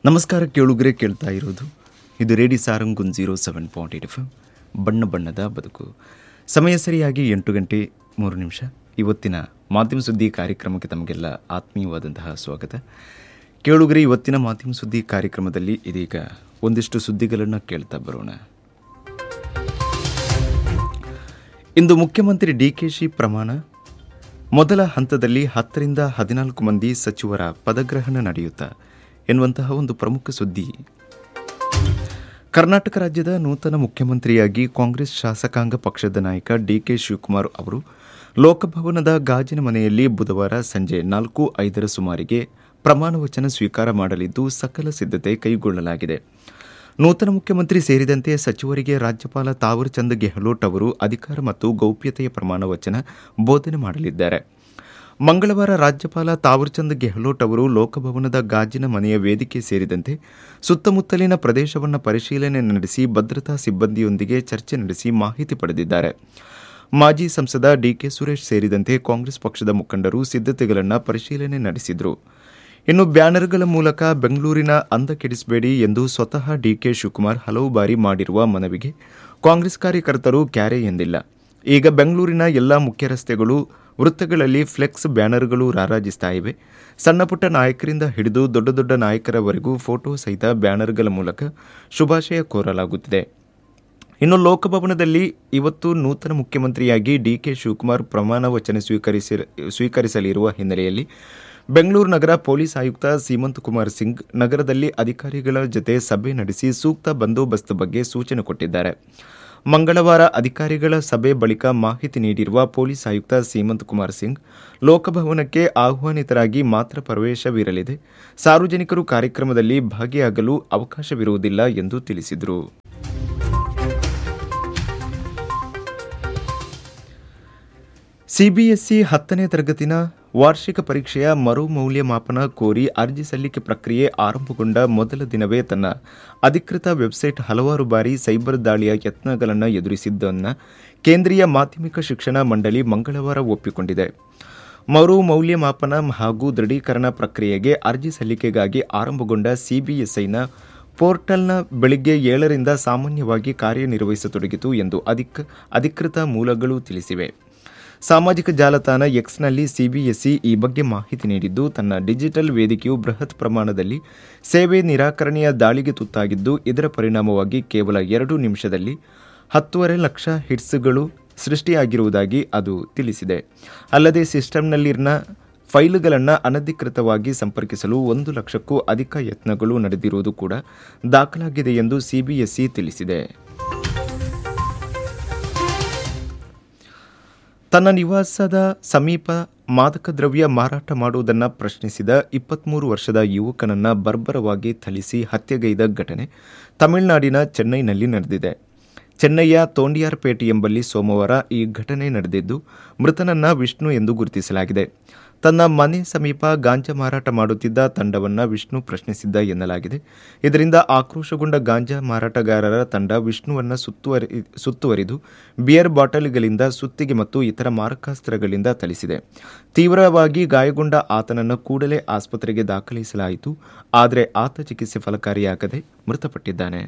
ನಮಸ್ಕಾರ ಕೇಳುಗರೆ ಕೇಳ್ತಾ ಇರೋದು ಇದು ರೇಡಿ ಸಾರಂಗುನ್ zero seven point eight F ಬಣ್ಣ ಬಣ್ಣದ ಬದುಕು ಸಮಯ ಸರಿಯಾಗಿ ಎಂಟು ಗಂಟೆ ಮೂರು ನಿಮಿಷ ಇವತ್ತಿನ ಮಾಧ್ಯಮ ಸುದ್ದಿ ಕಾರ್ಯಕ್ರಮಕ್ಕೆ ತಮಗೆಲ್ಲ ಆತ್ಮೀಯವಾದಂತಹ ಸ್ವಾಗತ ಕೇಳುಗರೆ ಇವತ್ತಿನ ಮಾಧ್ಯಮ ಸುದ್ದಿ ಕಾರ್ಯಕ್ರಮದಲ್ಲಿ ಇದೀಗ ಒಂದಿಷ್ಟು ಸುದ್ದಿಗಳನ್ನು ಕೇಳ್ತಾ ಬರೋಣ ಇಂದು ಮುಖ್ಯಮಂತ್ರಿ ಡಿಕೆಶಿ ಪ್ರಮಾಣ ಮೊದಲ ಹಂತದಲ್ಲಿ ಹತ್ತರಿಂದ ಹದಿನಾಲ್ಕು ಮಂದಿ ಸಚಿವರ ಪದಗ್ರಹಣ ನಡೆಯುತ್ತಾ ಎನ್ನುವಂತಹ ಒಂದು ಪ್ರಮುಖ ಸುದ್ದಿ ಕರ್ನಾಟಕ ರಾಜ್ಯದ ನೂತನ ಮುಖ್ಯಮಂತ್ರಿಯಾಗಿ ಕಾಂಗ್ರೆಸ್ ಶಾಸಕಾಂಗ ಪಕ್ಷದ ನಾಯಕ ಡಿಕೆ ಶಿವಕುಮಾರ್ ಅವರು ಲೋಕಭವನದ ಗಾಜಿನ ಮನೆಯಲ್ಲಿ ಬುಧವಾರ ಸಂಜೆ ನಾಲ್ಕು ಐದರ ಸುಮಾರಿಗೆ ಪ್ರಮಾಣ ವಚನ ಸ್ವೀಕಾರ ಮಾಡಲಿದ್ದು ಸಕಲ ಸಿದ್ಧತೆ ಕೈಗೊಳ್ಳಲಾಗಿದೆ ನೂತನ ಮುಖ್ಯಮಂತ್ರಿ ಸೇರಿದಂತೆ ಸಚಿವರಿಗೆ ರಾಜ್ಯಪಾಲ ತಾವರ್ಚಂದ್ ಗೆಹ್ಲೋಟ್ ಅವರು ಅಧಿಕಾರ ಮತ್ತು ಗೌಪ್ಯತೆಯ ಪ್ರಮಾಣ ವಚನ ಬೋಧನೆ ಮಾಡಲಿದ್ದಾರೆ ಮಂಗಳವಾರ ರಾಜ್ಯಪಾಲ ತಾವರ್ಚಂದ್ ಗೆಹ್ಲೋಟ್ ಅವರು ಲೋಕಭವನದ ಗಾಜಿನ ಮನೆಯ ವೇದಿಕೆ ಸೇರಿದಂತೆ ಸುತ್ತಮುತ್ತಲಿನ ಪ್ರದೇಶವನ್ನು ಪರಿಶೀಲನೆ ನಡೆಸಿ ಭದ್ರತಾ ಸಿಬ್ಬಂದಿಯೊಂದಿಗೆ ಚರ್ಚೆ ನಡೆಸಿ ಮಾಹಿತಿ ಪಡೆದಿದ್ದಾರೆ ಮಾಜಿ ಸಂಸದ ಡಿಕೆ ಸುರೇಶ್ ಸೇರಿದಂತೆ ಕಾಂಗ್ರೆಸ್ ಪಕ್ಷದ ಮುಖಂಡರು ಸಿದ್ಧತೆಗಳನ್ನು ಪರಿಶೀಲನೆ ನಡೆಸಿದರು ಇನ್ನು ಬ್ಯಾನರ್ಗಳ ಮೂಲಕ ಬೆಂಗಳೂರಿನ ಅಂದ ಕೆಡಿಸಬೇಡಿ ಎಂದು ಸ್ವತಃ ಡಿಕೆ ಶಿವಕುಮಾರ್ ಹಲವು ಬಾರಿ ಮಾಡಿರುವ ಮನವಿಗೆ ಕಾಂಗ್ರೆಸ್ ಕಾರ್ಯಕರ್ತರು ಕ್ಯಾರೆ ಎಂದಿಲ್ಲ ಈಗ ಬೆಂಗಳೂರಿನ ಎಲ್ಲ ಮುಖ್ಯ ರಸ್ತೆಗಳು ವೃತ್ತಗಳಲ್ಲಿ ಫ್ಲೆಕ್ಸ್ ಬ್ಯಾನರ್ಗಳು ರಾರಾಜಿಸ್ತಾ ಇವೆ ಸಣ್ಣಪುಟ್ಟ ನಾಯಕರಿಂದ ಹಿಡಿದು ದೊಡ್ಡ ದೊಡ್ಡ ನಾಯಕರವರೆಗೂ ಫೋಟೋ ಸಹಿತ ಬ್ಯಾನರ್ಗಳ ಮೂಲಕ ಶುಭಾಶಯ ಕೋರಲಾಗುತ್ತಿದೆ ಇನ್ನು ಲೋಕಭವನದಲ್ಲಿ ಇವತ್ತು ನೂತನ ಮುಖ್ಯಮಂತ್ರಿಯಾಗಿ ಡಿಕೆ ಶಿವಕುಮಾರ್ ಪ್ರಮಾಣ ವಚನ ಸ್ವೀಕರಿಸಿ ಸ್ವೀಕರಿಸಲಿರುವ ಹಿನ್ನೆಲೆಯಲ್ಲಿ ಬೆಂಗಳೂರು ನಗರ ಪೊಲೀಸ್ ಆಯುಕ್ತ ಸೀಮಂತ್ ಕುಮಾರ್ ಸಿಂಗ್ ನಗರದಲ್ಲಿ ಅಧಿಕಾರಿಗಳ ಜತೆ ಸಭೆ ನಡೆಸಿ ಸೂಕ್ತ ಬಂದೋಬಸ್ತ್ ಬಗ್ಗೆ ಸೂಚನೆ ಕೊಟ್ಟಿದ್ದಾರೆ ಮಂಗಳವಾರ ಅಧಿಕಾರಿಗಳ ಸಭೆ ಬಳಿಕ ಮಾಹಿತಿ ನೀಡಿರುವ ಪೊಲೀಸ್ ಆಯುಕ್ತ ಸೀಮಂತ್ ಕುಮಾರ್ ಸಿಂಗ್ ಲೋಕಭವನಕ್ಕೆ ಆಹ್ವಾನಿತರಾಗಿ ಮಾತ್ರ ಪ್ರವೇಶವಿರಲಿದೆ ಸಾರ್ವಜನಿಕರು ಕಾರ್ಯಕ್ರಮದಲ್ಲಿ ಭಾಗಿಯಾಗಲು ಅವಕಾಶವಿರುವುದಿಲ್ಲ ಎಂದು ತಿಳಿಸಿದರು ಸಿಬಿಎಸ್ಇ ಹತ್ತನೇ ತರಗತಿನ ವಾರ್ಷಿಕ ಪರೀಕ್ಷೆಯ ಮರು ಮೌಲ್ಯಮಾಪನ ಕೋರಿ ಅರ್ಜಿ ಸಲ್ಲಿಕೆ ಪ್ರಕ್ರಿಯೆ ಆರಂಭಗೊಂಡ ಮೊದಲ ದಿನವೇ ತನ್ನ ಅಧಿಕೃತ ವೆಬ್ಸೈಟ್ ಹಲವಾರು ಬಾರಿ ಸೈಬರ್ ದಾಳಿಯ ಯತ್ನಗಳನ್ನು ಎದುರಿಸಿದ್ದನ್ನು ಕೇಂದ್ರೀಯ ಮಾಧ್ಯಮಿಕ ಶಿಕ್ಷಣ ಮಂಡಳಿ ಮಂಗಳವಾರ ಒಪ್ಪಿಕೊಂಡಿದೆ ಮರು ಮೌಲ್ಯಮಾಪನ ಹಾಗೂ ದೃಢೀಕರಣ ಪ್ರಕ್ರಿಯೆಗೆ ಅರ್ಜಿ ಸಲ್ಲಿಕೆಗಾಗಿ ಆರಂಭಗೊಂಡ ಸಿಬಿಎಸ್ಐನ ಪೋರ್ಟಲ್ನ ಬೆಳಿಗ್ಗೆ ಏಳರಿಂದ ಸಾಮಾನ್ಯವಾಗಿ ಕಾರ್ಯನಿರ್ವಹಿಸತೊಡಗಿತು ಎಂದು ಅಧಿಕ ಅಧಿಕೃತ ಮೂಲಗಳು ತಿಳಿಸಿವೆ ಸಾಮಾಜಿಕ ಜಾಲತಾಣ ಎಕ್ಸ್ನಲ್ಲಿ ಸಿಬಿಎಸ್ಇ ಈ ಬಗ್ಗೆ ಮಾಹಿತಿ ನೀಡಿದ್ದು ತನ್ನ ಡಿಜಿಟಲ್ ವೇದಿಕೆಯು ಬೃಹತ್ ಪ್ರಮಾಣದಲ್ಲಿ ಸೇವೆ ನಿರಾಕರಣೆಯ ದಾಳಿಗೆ ತುತ್ತಾಗಿದ್ದು ಇದರ ಪರಿಣಾಮವಾಗಿ ಕೇವಲ ಎರಡು ನಿಮಿಷದಲ್ಲಿ ಹತ್ತೂವರೆ ಲಕ್ಷ ಹಿಟ್ಸ್ಗಳು ಸೃಷ್ಟಿಯಾಗಿರುವುದಾಗಿ ಅದು ತಿಳಿಸಿದೆ ಅಲ್ಲದೆ ಸಿಸ್ಟಂನಲ್ಲಿನ ಫೈಲ್ಗಳನ್ನು ಅನಧಿಕೃತವಾಗಿ ಸಂಪರ್ಕಿಸಲು ಒಂದು ಲಕ್ಷಕ್ಕೂ ಅಧಿಕ ಯತ್ನಗಳು ನಡೆದಿರುವುದು ಕೂಡ ದಾಖಲಾಗಿದೆ ಎಂದು ಸಿಬಿಎಸ್ಇ ತಿಳಿಸಿದೆ ತನ್ನ ನಿವಾಸದ ಸಮೀಪ ಮಾದಕ ದ್ರವ್ಯ ಮಾರಾಟ ಮಾಡುವುದನ್ನು ಪ್ರಶ್ನಿಸಿದ ಇಪ್ಪತ್ಮೂರು ವರ್ಷದ ಯುವಕನನ್ನು ಬರ್ಬರವಾಗಿ ಥಳಿಸಿ ಹತ್ಯೆಗೈದ ಘಟನೆ ತಮಿಳುನಾಡಿನ ಚೆನ್ನೈನಲ್ಲಿ ನಡೆದಿದೆ ಚೆನ್ನೈಯ ತೋಂಡಿಯಾರ್ಪೇಟೆ ಎಂಬಲ್ಲಿ ಸೋಮವಾರ ಈ ಘಟನೆ ನಡೆದಿದ್ದು ಮೃತನನ್ನ ವಿಷ್ಣು ಎಂದು ಗುರುತಿಸಲಾಗಿದೆ ತನ್ನ ಮನೆ ಸಮೀಪ ಗಾಂಜಾ ಮಾರಾಟ ಮಾಡುತ್ತಿದ್ದ ತಂಡವನ್ನು ವಿಷ್ಣು ಪ್ರಶ್ನಿಸಿದ್ದ ಎನ್ನಲಾಗಿದೆ ಇದರಿಂದ ಆಕ್ರೋಶಗೊಂಡ ಗಾಂಜಾ ಮಾರಾಟಗಾರರ ತಂಡ ವಿಷ್ಣುವನ್ನು ಸುತ್ತುವರಿ ಸುತ್ತುವರಿದು ಬಿಯರ್ ಬಾಟಲಿಗಳಿಂದ ಸುತ್ತಿಗೆ ಮತ್ತು ಇತರ ಮಾರಕಾಸ್ತ್ರಗಳಿಂದ ಥಳಿಸಿದೆ ತೀವ್ರವಾಗಿ ಗಾಯಗೊಂಡ ಆತನನ್ನು ಕೂಡಲೇ ಆಸ್ಪತ್ರೆಗೆ ದಾಖಲಿಸಲಾಯಿತು ಆದರೆ ಆತ ಚಿಕಿತ್ಸೆ ಫಲಕಾರಿಯಾಗದೆ ಮೃತಪಟ್ಟಿದ್ದಾನೆ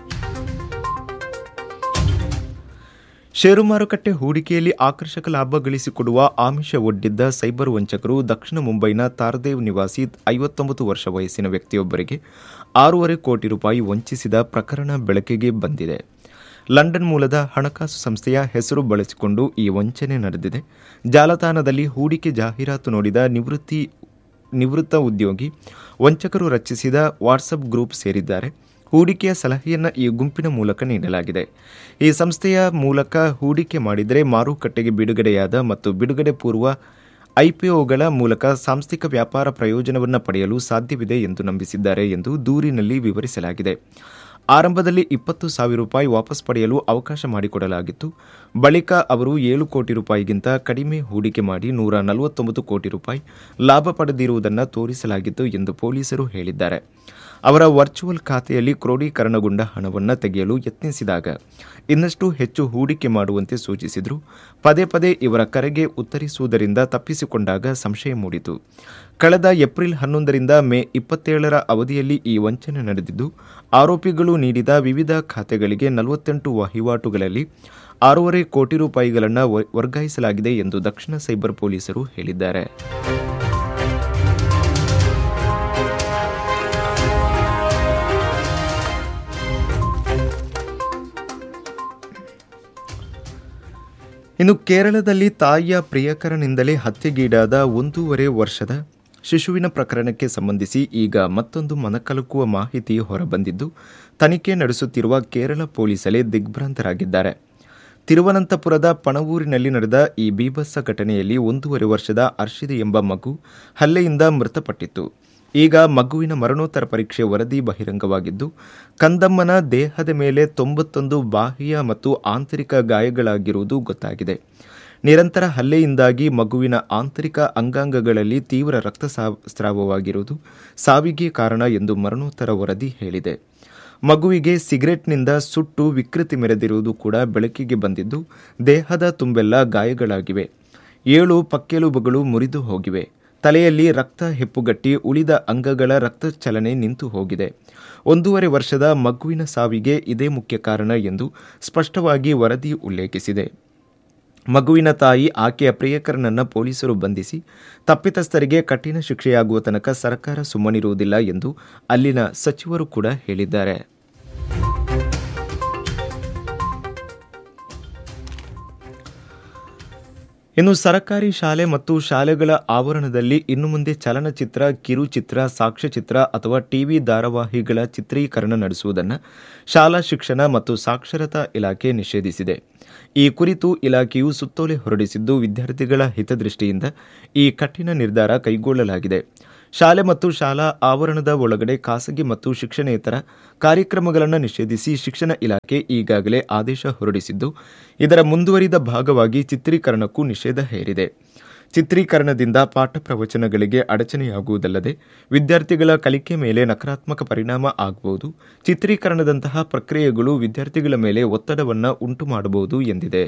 ಷೇರು ಮಾರುಕಟ್ಟೆ ಹೂಡಿಕೆಯಲ್ಲಿ ಆಕರ್ಷಕ ಲಾಭ ಗಳಿಸಿಕೊಡುವ ಆಮಿಷ ಒಡ್ಡಿದ್ದ ಸೈಬರ್ ವಂಚಕರು ದಕ್ಷಿಣ ಮುಂಬೈನ ತಾರದೇವ್ ನಿವಾಸಿ ಐವತ್ತೊಂಬತ್ತು ವರ್ಷ ವಯಸ್ಸಿನ ವ್ಯಕ್ತಿಯೊಬ್ಬರಿಗೆ ಆರೂವರೆ ಕೋಟಿ ರೂಪಾಯಿ ವಂಚಿಸಿದ ಪ್ರಕರಣ ಬೆಳಕಿಗೆ ಬಂದಿದೆ ಲಂಡನ್ ಮೂಲದ ಹಣಕಾಸು ಸಂಸ್ಥೆಯ ಹೆಸರು ಬಳಸಿಕೊಂಡು ಈ ವಂಚನೆ ನಡೆದಿದೆ ಜಾಲತಾಣದಲ್ಲಿ ಹೂಡಿಕೆ ಜಾಹೀರಾತು ನೋಡಿದ ನಿವೃತ್ತಿ ನಿವೃತ್ತ ಉದ್ಯೋಗಿ ವಂಚಕರು ರಚಿಸಿದ ವಾಟ್ಸಪ್ ಗ್ರೂಪ್ ಸೇರಿದ್ದಾರೆ ಹೂಡಿಕೆಯ ಸಲಹೆಯನ್ನು ಈ ಗುಂಪಿನ ಮೂಲಕ ನೀಡಲಾಗಿದೆ ಈ ಸಂಸ್ಥೆಯ ಮೂಲಕ ಹೂಡಿಕೆ ಮಾಡಿದರೆ ಮಾರುಕಟ್ಟೆಗೆ ಬಿಡುಗಡೆಯಾದ ಮತ್ತು ಬಿಡುಗಡೆ ಪೂರ್ವ ಐಪಿಒಗಳ ಮೂಲಕ ಸಾಂಸ್ಥಿಕ ವ್ಯಾಪಾರ ಪ್ರಯೋಜನವನ್ನು ಪಡೆಯಲು ಸಾಧ್ಯವಿದೆ ಎಂದು ನಂಬಿಸಿದ್ದಾರೆ ಎಂದು ದೂರಿನಲ್ಲಿ ವಿವರಿಸಲಾಗಿದೆ ಆರಂಭದಲ್ಲಿ ಇಪ್ಪತ್ತು ಸಾವಿರ ರೂಪಾಯಿ ವಾಪಸ್ ಪಡೆಯಲು ಅವಕಾಶ ಮಾಡಿಕೊಡಲಾಗಿತ್ತು ಬಳಿಕ ಅವರು ಏಳು ಕೋಟಿ ರೂಪಾಯಿಗಿಂತ ಕಡಿಮೆ ಹೂಡಿಕೆ ಮಾಡಿ ನೂರ ನಲವತ್ತೊಂಬತ್ತು ಕೋಟಿ ರೂಪಾಯಿ ಲಾಭ ಪಡೆದಿರುವುದನ್ನು ತೋರಿಸಲಾಗಿತ್ತು ಎಂದು ಪೊಲೀಸರು ಹೇಳಿದ್ದಾರೆ ಅವರ ವರ್ಚುವಲ್ ಖಾತೆಯಲ್ಲಿ ಕ್ರೋಢೀಕರಣಗೊಂಡ ಹಣವನ್ನು ತೆಗೆಯಲು ಯತ್ನಿಸಿದಾಗ ಇನ್ನಷ್ಟು ಹೆಚ್ಚು ಹೂಡಿಕೆ ಮಾಡುವಂತೆ ಸೂಚಿಸಿದರು ಪದೇ ಪದೇ ಇವರ ಕರೆಗೆ ಉತ್ತರಿಸುವುದರಿಂದ ತಪ್ಪಿಸಿಕೊಂಡಾಗ ಸಂಶಯ ಮೂಡಿತು ಕಳೆದ ಏಪ್ರಿಲ್ ಹನ್ನೊಂದರಿಂದ ಮೇ ಇಪ್ಪತ್ತೇಳರ ಅವಧಿಯಲ್ಲಿ ಈ ವಂಚನೆ ನಡೆದಿದ್ದು ಆರೋಪಿಗಳು ನೀಡಿದ ವಿವಿಧ ಖಾತೆಗಳಿಗೆ ನಲವತ್ತೆಂಟು ವಹಿವಾಟುಗಳಲ್ಲಿ ಆರೂವರೆ ಕೋಟಿ ರೂಪಾಯಿಗಳನ್ನು ವರ್ಗಾಯಿಸಲಾಗಿದೆ ಎಂದು ದಕ್ಷಿಣ ಸೈಬರ್ ಪೊಲೀಸರು ಹೇಳಿದ್ದಾರೆ ಇನ್ನು ಕೇರಳದಲ್ಲಿ ತಾಯಿಯ ಪ್ರಿಯಕರನಿಂದಲೇ ಹತ್ಯೆಗೀಡಾದ ಒಂದೂವರೆ ವರ್ಷದ ಶಿಶುವಿನ ಪ್ರಕರಣಕ್ಕೆ ಸಂಬಂಧಿಸಿ ಈಗ ಮತ್ತೊಂದು ಮನಕಲುಕುವ ಮಾಹಿತಿ ಹೊರಬಂದಿದ್ದು ತನಿಖೆ ನಡೆಸುತ್ತಿರುವ ಕೇರಳ ಪೊಲೀಸರೇ ದಿಗ್ಭ್ರಾಂತರಾಗಿದ್ದಾರೆ ತಿರುವನಂತಪುರದ ಪಣವೂರಿನಲ್ಲಿ ನಡೆದ ಈ ಬೀಭತ್ಸ ಘಟನೆಯಲ್ಲಿ ಒಂದೂವರೆ ವರ್ಷದ ಅರ್ಷಿದೆ ಎಂಬ ಮಗು ಹಲ್ಲೆಯಿಂದ ಮೃತಪಟ್ಟಿತ್ತು ಈಗ ಮಗುವಿನ ಮರಣೋತ್ತರ ಪರೀಕ್ಷೆ ವರದಿ ಬಹಿರಂಗವಾಗಿದ್ದು ಕಂದಮ್ಮನ ದೇಹದ ಮೇಲೆ ತೊಂಬತ್ತೊಂದು ಬಾಹ್ಯ ಮತ್ತು ಆಂತರಿಕ ಗಾಯಗಳಾಗಿರುವುದು ಗೊತ್ತಾಗಿದೆ ನಿರಂತರ ಹಲ್ಲೆಯಿಂದಾಗಿ ಮಗುವಿನ ಆಂತರಿಕ ಅಂಗಾಂಗಗಳಲ್ಲಿ ತೀವ್ರ ರಕ್ತಸ್ರಾವವಾಗಿರುವುದು ಸಾವಿಗೆ ಕಾರಣ ಎಂದು ಮರಣೋತ್ತರ ವರದಿ ಹೇಳಿದೆ ಮಗುವಿಗೆ ಸಿಗರೆಟ್ನಿಂದ ಸುಟ್ಟು ವಿಕೃತಿ ಮೆರೆದಿರುವುದು ಕೂಡ ಬೆಳಕಿಗೆ ಬಂದಿದ್ದು ದೇಹದ ತುಂಬೆಲ್ಲ ಗಾಯಗಳಾಗಿವೆ ಏಳು ಪಕ್ಕೆಲುಬುಗಳು ಮುರಿದು ಹೋಗಿವೆ ತಲೆಯಲ್ಲಿ ರಕ್ತ ಹೆಪ್ಪುಗಟ್ಟಿ ಉಳಿದ ಅಂಗಗಳ ರಕ್ತ ಚಲನೆ ನಿಂತು ಹೋಗಿದೆ ಒಂದೂವರೆ ವರ್ಷದ ಮಗುವಿನ ಸಾವಿಗೆ ಇದೇ ಮುಖ್ಯ ಕಾರಣ ಎಂದು ಸ್ಪಷ್ಟವಾಗಿ ವರದಿ ಉಲ್ಲೇಖಿಸಿದೆ ಮಗುವಿನ ತಾಯಿ ಆಕೆಯ ಪ್ರಿಯಕರನನ್ನ ಪೊಲೀಸರು ಬಂಧಿಸಿ ತಪ್ಪಿತಸ್ಥರಿಗೆ ಕಠಿಣ ಶಿಕ್ಷೆಯಾಗುವ ತನಕ ಸರ್ಕಾರ ಸುಮ್ಮನಿರುವುದಿಲ್ಲ ಎಂದು ಅಲ್ಲಿನ ಸಚಿವರು ಕೂಡ ಹೇಳಿದ್ದಾರೆ ಇನ್ನು ಸರ್ಕಾರಿ ಶಾಲೆ ಮತ್ತು ಶಾಲೆಗಳ ಆವರಣದಲ್ಲಿ ಇನ್ನು ಮುಂದೆ ಚಲನಚಿತ್ರ ಕಿರುಚಿತ್ರ ಸಾಕ್ಷ್ಯಚಿತ್ರ ಅಥವಾ ಟಿವಿ ಧಾರಾವಾಹಿಗಳ ಚಿತ್ರೀಕರಣ ನಡೆಸುವುದನ್ನು ಶಾಲಾ ಶಿಕ್ಷಣ ಮತ್ತು ಸಾಕ್ಷರತಾ ಇಲಾಖೆ ನಿಷೇಧಿಸಿದೆ ಈ ಕುರಿತು ಇಲಾಖೆಯು ಸುತ್ತೋಲೆ ಹೊರಡಿಸಿದ್ದು ವಿದ್ಯಾರ್ಥಿಗಳ ಹಿತದೃಷ್ಟಿಯಿಂದ ಈ ಕಠಿಣ ನಿರ್ಧಾರ ಕೈಗೊಳ್ಳಲಾಗಿದೆ ಶಾಲೆ ಮತ್ತು ಶಾಲಾ ಆವರಣದ ಒಳಗಡೆ ಖಾಸಗಿ ಮತ್ತು ಶಿಕ್ಷಣೇತರ ಕಾರ್ಯಕ್ರಮಗಳನ್ನು ನಿಷೇಧಿಸಿ ಶಿಕ್ಷಣ ಇಲಾಖೆ ಈಗಾಗಲೇ ಆದೇಶ ಹೊರಡಿಸಿದ್ದು ಇದರ ಮುಂದುವರಿದ ಭಾಗವಾಗಿ ಚಿತ್ರೀಕರಣಕ್ಕೂ ನಿಷೇಧ ಹೇರಿದೆ ಚಿತ್ರೀಕರಣದಿಂದ ಪಾಠ ಪ್ರವಚನಗಳಿಗೆ ಅಡಚಣೆಯಾಗುವುದಲ್ಲದೆ ವಿದ್ಯಾರ್ಥಿಗಳ ಕಲಿಕೆ ಮೇಲೆ ನಕಾರಾತ್ಮಕ ಪರಿಣಾಮ ಆಗಬಹುದು ಚಿತ್ರೀಕರಣದಂತಹ ಪ್ರಕ್ರಿಯೆಗಳು ವಿದ್ಯಾರ್ಥಿಗಳ ಮೇಲೆ ಒತ್ತಡವನ್ನು ಉಂಟು ಮಾಡಬಹುದು ಎಂದಿದೆ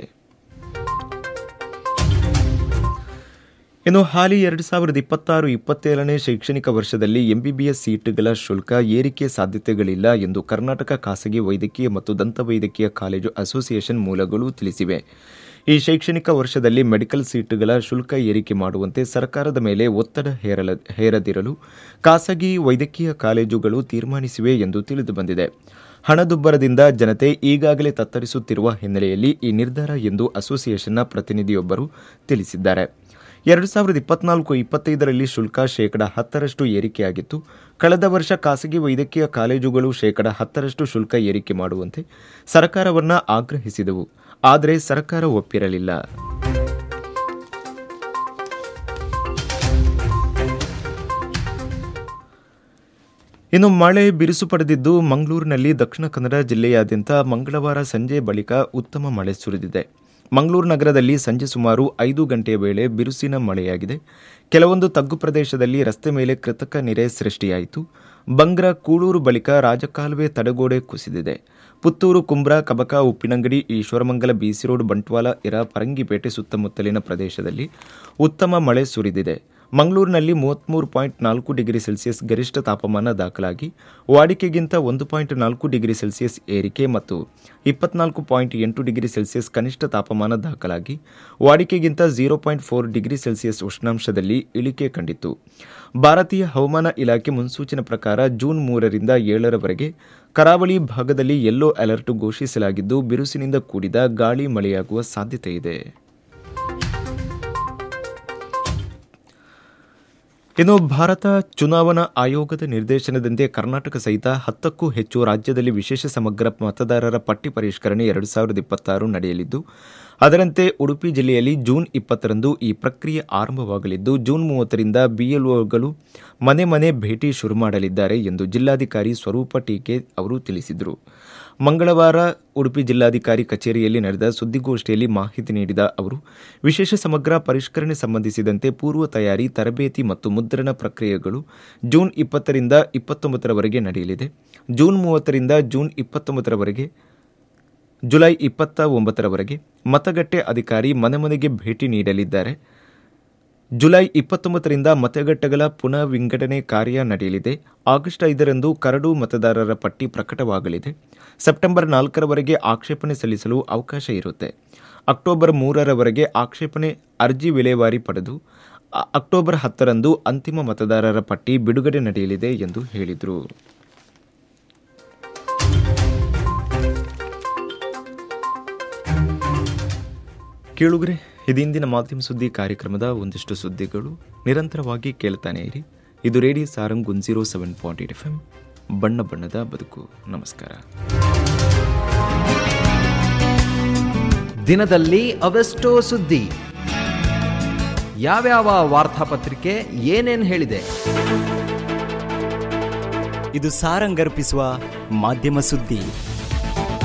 ಇನ್ನು ಹಾಲಿ ಎರಡು ಸಾವಿರದ ಇಪ್ಪತ್ತಾರು ಇಪ್ಪತ್ತೇಳನೇ ಶೈಕ್ಷಣಿಕ ವರ್ಷದಲ್ಲಿ ಎಂಬಿಬಿಎಸ್ ಸೀಟುಗಳ ಶುಲ್ಕ ಏರಿಕೆ ಸಾಧ್ಯತೆಗಳಿಲ್ಲ ಎಂದು ಕರ್ನಾಟಕ ಖಾಸಗಿ ವೈದ್ಯಕೀಯ ಮತ್ತು ದಂತವೈದ್ಯಕೀಯ ಕಾಲೇಜು ಅಸೋಸಿಯೇಷನ್ ಮೂಲಗಳು ತಿಳಿಸಿವೆ ಈ ಶೈಕ್ಷಣಿಕ ವರ್ಷದಲ್ಲಿ ಮೆಡಿಕಲ್ ಸೀಟುಗಳ ಶುಲ್ಕ ಏರಿಕೆ ಮಾಡುವಂತೆ ಸರ್ಕಾರದ ಮೇಲೆ ಒತ್ತಡ ಹೇರಲ ಹೇರದಿರಲು ಖಾಸಗಿ ವೈದ್ಯಕೀಯ ಕಾಲೇಜುಗಳು ತೀರ್ಮಾನಿಸಿವೆ ಎಂದು ತಿಳಿದುಬಂದಿದೆ ಹಣದುಬ್ಬರದಿಂದ ಜನತೆ ಈಗಾಗಲೇ ತತ್ತರಿಸುತ್ತಿರುವ ಹಿನ್ನೆಲೆಯಲ್ಲಿ ಈ ನಿರ್ಧಾರ ಎಂದು ಅಸೋಸಿಯೇಷನ್ನ ಪ್ರತಿನಿಧಿಯೊಬ್ಬರು ತಿಳಿಸಿದ್ದಾರೆ ಎರಡು ಸಾವಿರದ ಇಪ್ಪತ್ನಾಲ್ಕು ಇಪ್ಪತ್ತೈದರಲ್ಲಿ ಶುಲ್ಕ ಶೇಕಡ ಹತ್ತರಷ್ಟು ಏರಿಕೆಯಾಗಿತ್ತು ಕಳೆದ ವರ್ಷ ಖಾಸಗಿ ವೈದ್ಯಕೀಯ ಕಾಲೇಜುಗಳು ಶೇಕಡ ಹತ್ತರಷ್ಟು ಶುಲ್ಕ ಏರಿಕೆ ಮಾಡುವಂತೆ ಸರ್ಕಾರವನ್ನ ಆಗ್ರಹಿಸಿದವು ಆದರೆ ಸರ್ಕಾರ ಒಪ್ಪಿರಲಿಲ್ಲ ಇನ್ನು ಮಳೆ ಬಿರುಸು ಪಡೆದಿದ್ದು ಮಂಗಳೂರಿನಲ್ಲಿ ದಕ್ಷಿಣ ಕನ್ನಡ ಜಿಲ್ಲೆಯಾದ್ಯಂತ ಮಂಗಳವಾರ ಸಂಜೆ ಬಳಿಕ ಉತ್ತಮ ಮಳೆ ಸುರಿದಿದೆ ಮಂಗಳೂರು ನಗರದಲ್ಲಿ ಸಂಜೆ ಸುಮಾರು ಐದು ಗಂಟೆಯ ವೇಳೆ ಬಿರುಸಿನ ಮಳೆಯಾಗಿದೆ ಕೆಲವೊಂದು ತಗ್ಗು ಪ್ರದೇಶದಲ್ಲಿ ರಸ್ತೆ ಮೇಲೆ ಕೃತಕ ನೆರೆ ಸೃಷ್ಟಿಯಾಯಿತು ಬಂಗ್ರ ಕೂಳೂರು ಬಳಿಕ ರಾಜಕಾಲುವೆ ತಡೆಗೋಡೆ ಕುಸಿದಿದೆ ಪುತ್ತೂರು ಕುಂಬ್ರಾ ಕಬಕ ಉಪ್ಪಿನಂಗಡಿ ಈಶ್ವರಮಂಗಲ ಬಿಸಿ ರೋಡ್ ಬಂಟ್ವಾಳ ಇರ ಪರಂಗಿಪೇಟೆ ಸುತ್ತಮುತ್ತಲಿನ ಪ್ರದೇಶದಲ್ಲಿ ಉತ್ತಮ ಮಳೆ ಸುರಿದಿದೆ ಮಂಗಳೂರಿನಲ್ಲಿ ಮೂವತ್ತ್ಮೂರು ಪಾಯಿಂಟ್ ನಾಲ್ಕು ಡಿಗ್ರಿ ಸೆಲ್ಸಿಯಸ್ ಗರಿಷ್ಠ ತಾಪಮಾನ ದಾಖಲಾಗಿ ವಾಡಿಕೆಗಿಂತ ಒಂದು ಪಾಯಿಂಟ್ ನಾಲ್ಕು ಡಿಗ್ರಿ ಸೆಲ್ಸಿಯಸ್ ಏರಿಕೆ ಮತ್ತು ಇಪ್ಪತ್ನಾಲ್ಕು ಪಾಯಿಂಟ್ ಎಂಟು ಡಿಗ್ರಿ ಸೆಲ್ಸಿಯಸ್ ಕನಿಷ್ಠ ತಾಪಮಾನ ದಾಖಲಾಗಿ ವಾಡಿಕೆಗಿಂತ zero point four degree Celsius ಉಷ್ಣಾಂಶದಲ್ಲಿ ಇಳಿಕೆ ಕಂಡಿತು ಭಾರತೀಯ ಹವಾಮಾನ ಇಲಾಖೆ ಮುನ್ಸೂಚನೆ ಪ್ರಕಾರ ಜೂನ್ ಮೂರರಿಂದ ಏಳರವರೆಗೆ ಕರಾವಳಿ ಭಾಗದಲ್ಲಿ ಯೆಲ್ಲೋ ಅಲರ್ಟ್ ಘೋಷಿಸಲಾಗಿದ್ದು ಬಿರುಸಿನಿಂದ ಕೂಡಿದ ಗಾಳಿ ಮಳೆಯಾಗುವ ಸಾಧ್ಯತೆ ಇದೆ ಇನ್ನು ಭಾರತ ಚುನಾವಣಾ ಆಯೋಗದ ನಿರ್ದೇಶನದಂತೆ ಕರ್ನಾಟಕ ಸಹಿತ ಹತ್ತಕ್ಕೂ ಹೆಚ್ಚು ರಾಜ್ಯದಲ್ಲಿ ವಿಶೇಷ ಸಮಗ್ರ ಮತದಾರರ ಪಟ್ಟಿ ಪರಿಷ್ಕರಣೆ ಎರಡು ಸಾವಿರದ ಇಪ್ಪತ್ತಾರು ನಡೆಯಲಿದ್ದು ಅದರಂತೆ ಉಡುಪಿ ಜಿಲ್ಲೆಯಲ್ಲಿ ಜೂನ್ ಇಪ್ಪತ್ತರಂದು ಈ ಪ್ರಕ್ರಿಯೆ ಆರಂಭವಾಗಲಿದ್ದು ಜೂನ್ ಮೂವತ್ತರಿಂದ ಬಿಎಲ್ಒಗಳು ಮನೆ ಮನೆ ಭೇಟಿ ಶುರು ಮಾಡಲಿದ್ದಾರೆ ಎಂದು ಜಿಲ್ಲಾಧಿಕಾರಿ ಸ್ವರೂಪ ಟೀಕೆ ಅವರು ತಿಳಿಸಿದರು ಮಂಗಳವಾರ ಉಡುಪಿ ಜಿಲ್ಲಾಧಿಕಾರಿ ಕಚೇರಿಯಲ್ಲಿ ನಡೆದ ಸುದ್ದಿಗೋಷ್ಠಿಯಲ್ಲಿ ಮಾಹಿತಿ ನೀಡಿದ ಅವರು ವಿಶೇಷ ಸಮಗ್ರ ಪರಿಷ್ಕರಣೆ ಸಂಬಂಧಿಸಿದಂತೆ ಪೂರ್ವ ತಯಾರಿ ತರಬೇತಿ ಮತ್ತು ಮುದ್ರಣ ಪ್ರಕ್ರಿಯೆಗಳು ಜೂನ್ ಇಪ್ಪತ್ತರಿಂದ ಇಪ್ಪತ್ತೊಂಬತ್ತರವರೆಗೆ ನಡೆಯಲಿದೆ ಜೂನ್ ಮೂವತ್ತರಿಂದ ಜೂನ್ ಇಪ್ಪತ್ತೊಂಬತ್ತರವರೆಗೆ ಜುಲೈ ಇಪ್ಪತ್ತ ಒಂಬತ್ತರವರೆಗೆ ಮತಗಟ್ಟೆ ಅಧಿಕಾರಿ ಮನೆ ಮನೆಗೆ ಭೇಟಿ ನೀಡಲಿದ್ದಾರೆ ಜುಲೈ ಇಪ್ಪತ್ತೊಂಬತ್ತರಿಂದ ಮತಗಟ್ಟೆಗಳ ಪುನಃ ವಿಂಗಡಣೆ ಕಾರ್ಯ ನಡೆಯಲಿದೆ ಆಗಸ್ಟ್ ಐದರಂದು ಕರಡು ಮತದಾರರ ಪಟ್ಟಿ ಪ್ರಕಟವಾಗಲಿದೆ ಸೆಪ್ಟೆಂಬರ್ ನಾಲ್ಕರವರೆಗೆ ಆಕ್ಷೇಪಣೆ ಸಲ್ಲಿಸಲು ಅವಕಾಶ ಇರುತ್ತೆ ಅಕ್ಟೋಬರ್ ಮೂರರವರೆಗೆ ಆಕ್ಷೇಪಣೆ ಅರ್ಜಿ ವಿಲೇವಾರಿ ಪಡೆದು ಅ- ಅಕ್ಟೋಬರ್ ಹತ್ತರಂದು ಅಂತಿಮ ಮತದಾರರ ಪಟ್ಟಿ ಬಿಡುಗಡೆ ನಡೆಯಲಿದೆ ಎಂದು ಹೇಳಿದರು ಕೇಳುಗರೆ ಇದಿಂದಿನ ಮಾಧ್ಯಮ ಸುದ್ದಿ ಕಾರ್ಯಕ್ರಮದ ಒಂದಿಷ್ಟು ಸುದ್ದಿಗಳು ನಿರಂತರವಾಗಿ ಕೇಳ್ತಾನೆ ಇರಿ ಇದು radio Sarang one zero seven point eight F M ಬಣ್ಣ ಬಣ್ಣದ ಬದುಕು ನಮಸ್ಕಾರ ದಿನದಲ್ಲಿ ಅವೆಷ್ಟೋ ಸುದ್ದಿ ಯಾವ್ಯಾವ ವಾರ್ತಾಪತ್ರಿಕೆ ಏನೇನ್ ಹೇಳಿದೆ ಇದು ಸಾರಂಗರ್ಪಿಸುವ ಮಾಧ್ಯಮ ಸುದ್ದಿ